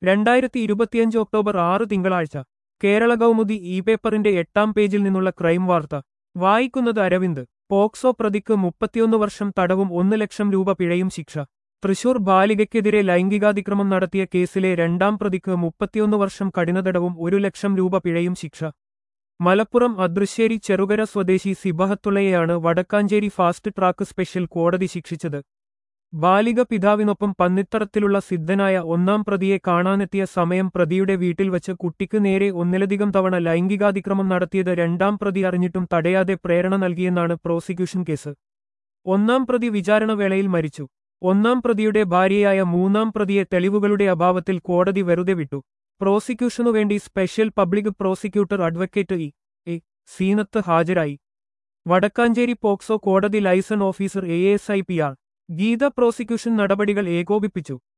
രണ്ടായിരത്തി ഇരുപത്തിയഞ്ച് ഒക്ടോബർ ആറ് തിങ്കളാഴ്ച കേരള കൗമുദി ഇ പേപ്പറിന്റെ എട്ടാം പേജിൽ നിന്നുള്ള ക്രൈം വാർത്ത വായിക്കുന്നത് അരവിന്ദ് പോക്സോ പ്രതിക്ക് മുപ്പത്തിയൊന്ന് വർഷം തടവും ഒന്ന് ലക്ഷം രൂപ പിഴയും ശിക്ഷ തൃശൂർ ബാലികയ്ക്കെതിരെ ലൈംഗികാതിക്രമം നടത്തിയ കേസിലെ രണ്ടാം പ്രതിക്ക് മുപ്പത്തിയൊന്ന് വർഷം കഠിനതടവും ഒരു ലക്ഷം രൂപ പിഴയും ശിക്ഷ മലപ്പുറം അദൃശ്ശേരി ചെറുകര സ്വദേശി സിബഹത്തുള്ളയെയാണ് വടക്കാഞ്ചേരി ഫാസ്റ്റ് ട്രാക്ക് സ്പെഷ്യൽ കോടതി ശിക്ഷിച്ചത് ബാലിക പിതാവിനൊപ്പം പന്നിത്തറത്തിലുള്ള സിദ്ധനായ ഒന്നാം പ്രതിയെ കാണാനെത്തിയ സമയം പ്രതിയുടെ വീട്ടിൽ വച്ച് കുട്ടിക്ക് നേരെ ഒന്നിലധികം തവണ ലൈംഗികാതിക്രമം നടത്തിയത് രണ്ടാം പ്രതി അറിഞ്ഞിട്ടും തടയാതെ പ്രേരണ നൽകിയെന്നാണ് പ്രോസിക്യൂഷൻ കേസ് ഒന്നാം പ്രതി വിചാരണവേളയിൽ മരിച്ചു ഒന്നാം പ്രതിയുടെ ഭാര്യയായ മൂന്നാം പ്രതിയെ തെളിവുകളുടെ അഭാവത്തിൽ കോടതി വെറുതെ വിട്ടു പ്രോസിക്യൂഷനുവേണ്ടി special public prosecutor advocate E A Seenath ഹാജരായി വടക്കാഞ്ചേരി പോക്സോ കോടതി liaison officer A S I P R Geetha പ്രോസിക്യൂഷൻ നടപടികൾ ഏകോപിപ്പിച്ചു